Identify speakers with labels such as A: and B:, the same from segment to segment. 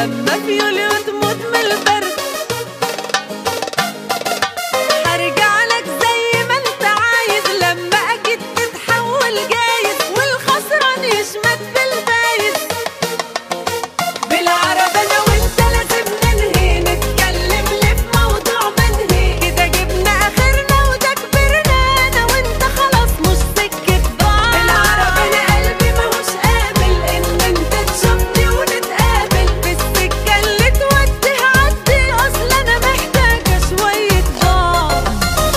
A: لما في يوليو تموت من البرد هرجع لك زي ما انت عايز لما اجي تتحول جايز والخسران يشمت بالفايز بالعربي انا وانت لازم ننهي نتكلم ليه في موضوع منهي كده جبنا اخرنا وده كبرنا انا وانت خلاص مش سكة بعض بالعربي انا قلبي ماهوش قابل ان انت تشوفني ونتقابل في السكة اللي تودي هعدي اصل انا محتاجة شوية ضعف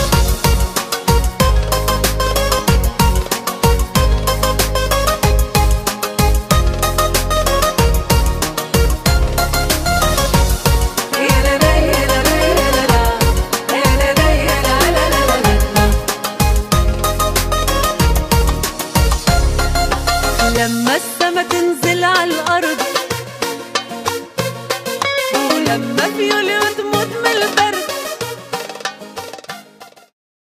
A: يا لا لا يا لا لا يا لا لا يا لا لا يا لا لا لا لا لما السما تنزل على الأرض ولما في يوليو تموت من البرد